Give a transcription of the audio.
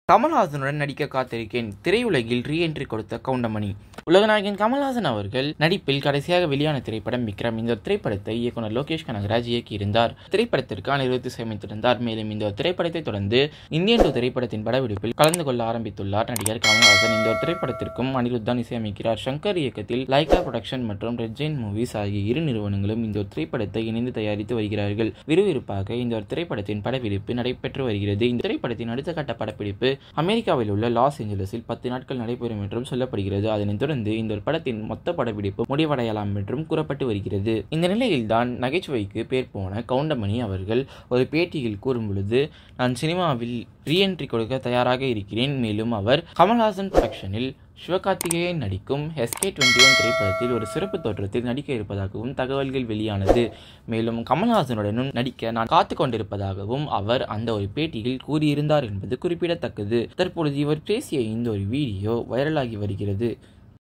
கமல்ஹாசனுடன் நடிக்க காத்திருக்கேன் திரையுலகில் ரீஎன்ட்ரி கொடுத்த கவுண்டமணி உலகநாயகன் கமல்ஹாசன் அவர்கள் நடிப்பில் கடைசியாக வெளியான திரைப்படம் விக்ரம் இந்த திரைப்படத்தை இயக்குனர் லோகேஷ் கனகராஜ் இயக்கியிருந்தார் திரைப்படத்திற்கு அனிருத் இசையமைத்திருந்தார் மேலும் இந்த திரைப்படத்தை தொடர்ந்து இந்தியன் டூ திரைப்படத்தின் படப்பிடிப்பில் கலந்து கொள்ள ஆரம்பித்துள்ளார் நடிகர் கமல்ஹாசன் இந்த திரைப்படத்திற்கும் அனிருத் தான் இசையமைக்கிறார் சங்கர் இயக்கத்தில் லைகா ப்ரொடக்ஷன் மற்றும் ரெட் ஜெயின் மூவிஸ் ஆகிய இரு நிறுவனங்களும் இந்த திரைப்படத்தை இணைந்து தயாரித்து வருகிறார்கள் விறுவிறுப்பாக இந்த திரைப்படத்தின் படப்பிடிப்பு நடைபெற்று வருகிறது இந்த திரைப்படத்தின் அடுத்த கட்ட படப்பிடிப்பு அமெரிக்காவில் உள்ள லாஸ் ஏஞ்சலஸில் பத்து நாட்கள் நடைபெறும் என்றும் சொல்லப்படுகிறது அதனைத் தொடர்ந்து இந்த படத்தின் மொத்த படப்பிடிப்பு முடிவடையலாம் என்றும் கூறப்பட்டு வருகிறது இந்த நிலையில்தான் நகைச்சுவைக்கு பேர் போன கவுண்டமணி அவர்கள் ஒரு பேட்டியில் கூறும் பொழுது நான் சினிமாவில் ரீஎன்ட்ரி கொடுக்க தயாராக இருக்கிறேன் மேலும் அவர் கமல்ஹாசன் ப்ரொடக்ஷனில் சிவகார்த்திகேயன் நடிக்கும் எஸ்கே டுவெண்ட்டி ஒன் திரைப்படத்தில் ஒரு சிறப்பு தோற்றத்தில் நடிக்க இருப்பதாகவும் தகவல்கள் வெளியானது மேலும் கமல்ஹாசனுடனும் நடிக்க நான் காத்து கொண்டிருப்பதாகவும் அவர் அந்த ஒரு பேட்டியில் கூறியிருந்தார் என்பது குறிப்பிடத்தக்கது தற்பொழுது இவர் பேசிய இந்த ஒரு வீடியோ வைரலாகி வருகிறது